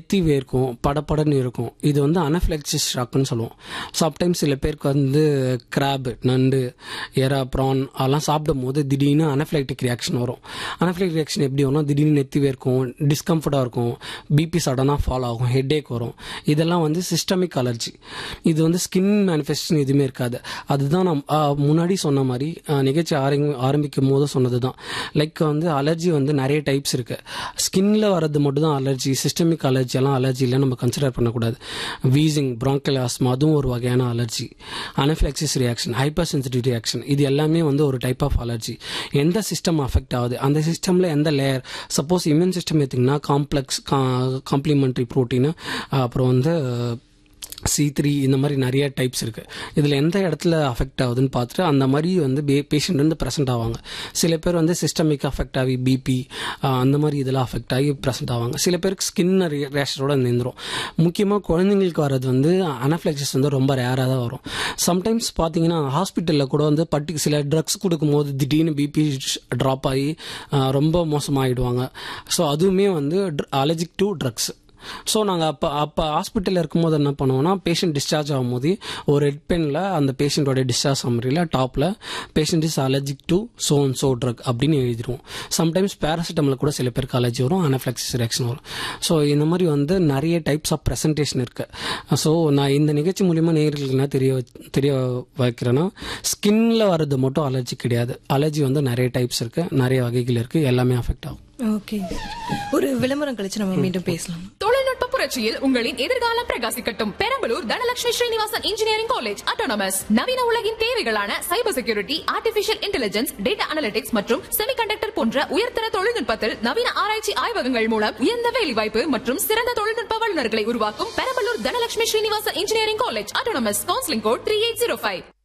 நெத்தி வேர்க்கும் படபடன்னு இருக்கும் இது வந்து அனஃபிளெக்சிஸ் ஷாக்குன்னு சொல்லுவோம் சம்டைம்ஸ் சில பேருக்கு வந்து கிராப் நண்டு எறா ப்ரான் அதெல்லாம் சாப்பிடும் போது திடீர்னு அனஃபிளாக்டிக் ரியாக்ஷன் வரும் அனஃபிளாக்டிக் ரியாக்ஷன் எப்படி வரும்னா திடீர்னு நெத்தி வேர்க்கும் டிஸ்கம்ஃபர்ட்டாக இருக்கும் பிபி சடனாக ஃபாலோ ஆகும் ஹெட்டேக் வரும் இதெல்லாம் வந்து சிஸ்டமிக் அலர்ஜி இது வந்து ஸ்கின் மேனிஃபெஸ்டேஷன் எதுவுமே இருக்காது அதுதான் நான் ஆ, முன்னாடி சொன்ன மாதிரி ஆ, நிகழ்ச்சி ஆரம்பி ஆரம்பிக்கும் போது சொன்னது தான் லைக் வந்து அலர்ஜி வந்து நிறைய டைப்ஸ் இருக்கு ஸ்கின்ல வர்றது மட்டும் தான் அலர்ஜி சிஸ்டமிக் அலர்ஜி எல்லாம் அலர்ஜி இல்லை நம்ம கன்சிடர் பண்ணக்கூடாது வீசிங் ப்ராங்கல் ஆஸ்மா அதுவும் ஒரு வகையான allergy anaphylaxis reaction hyper sensitive reaction இது எல்லாமே வந்து ஒரு டைப் ஆஃப் அலர்ஜி எந்த சிஸ்டம் அஃபெக்ட் ஆகுது அந்த சிஸ்டமில் எந்த லேயர் சப்போஸ் இம்யூன் சிஸ்டம் எடுத்திங்கன்னா காம்ப்ளெக்ஸ் காம்ப்ளிமெண்ட்ரி ப்ரோட்டீன் அப்புறம் வந்து சி த்ரீ இந்த மாதிரி நிறைய டைப்ஸ் இருக்கு இதில் எந்த இடத்துல அஃபெக்ட் ஆகுதுன்னு பார்த்துட்டு அந்த மாதிரி வந்து பேஷண்ட் வந்து ப்ரெசென்ட் ஆவாங்க சில பேர் வந்து சிஸ்டமிக் அஃபெக்ட் ஆகி பிபி அந்த மாதிரி இதெல்லாம் அஃபெக்ட் ஆகி ப்ரெசென்ட் ஆவாங்க சில பேருக்கு ஸ்கின் ரேஷரோட நின்றுடும் முக்கியமாக குழந்தைங்களுக்கு வர்றது வந்து அனஃப்ளெக்சிஸ் வந்து ரொம்ப ரேராக தான் வரும் சம்டைம்ஸ் பார்த்தீங்கன்னா ஹாஸ்பிட்டலில் கூட வந்து பர்டி சில ட்ரக்ஸ் கொடுக்கும்போது திடீர்னு பிபி ட்ராப் ஆகி ஆஹ், ரொம்ப மோசமாகிடுவாங்க ஸோ அதுவுமே வந்து அலர்ஜிக் டு ட்ரக்ஸ் ஸோ நாங்கள் அப்போ அப்போ ஹாஸ்பிட்டலில் இருக்கும்போது என்ன பண்ணுவோம்னா பேஷண்ட் டிஸ்சார்ஜ் ஆகும்போது ஒரு ரெட் பெனில் அந்த பேஷண்ட்டோட டிஸ்சார்ஜ் சம்மரியில் டாப்பில் patient is allergic to so and so drug அப்படின்னு எழுதிடுவோம் சம்டைம்ஸ் பேராசிட்டமில் கூட சில பேருக்கு அலர்ஜி வரும் அனஃப்ளெக்சிஸ் ரியாக்ஷன் வரும் ஸோ இந்த மாதிரி வந்து நிறைய டைப்ஸ் ஆஃப் ப்ரெசன்டேஷன் இருக்கு ஸோ நான் இந்த நிகழ்ச்சி மூலியமாக நேர்களுக்கு என்ன தெரிய வச்- தெரிய வைக்கிறேன்னா ஸ்கின்ல வர்றது மட்டும் அலர்ஜி கிடையாது அலர்ஜி வந்து நிறைய டைப்ஸ் இருக்கு நிறைய வகைகள் இருக்கு எல்லாமே அஃபெக்ட் ஆகும் ஓகே ஒரு விளம்பரம் கழிச்சு நம்ம மீண்டும் பேசலாம் தொழில்நுட்ப புரட்சியில் உங்களின் எதிர்காலம் பிரகாசிக்கட்டும் Perambalur Dhanalakshmi Srinivasan engineering college autonomous நவீன உலகின் தேவைகளான cyber security artificial intelligence data analytics மற்றும் செமிகண்டக்டர் போன்ற உயர்தர தொழில்நுட்பத்தில் நவீன ஆராய்ச்சி ஆய்வகங்கள் மூலம் உயர்ந்த வேலைவாய்ப்பு மற்றும் சிறந்த தொழில்நுட்ப வல்லுநர்களை உருவாக்கும் Perambalur Dhanalakshmi Srinivasan engineering college autonomous counselling code three eight zero five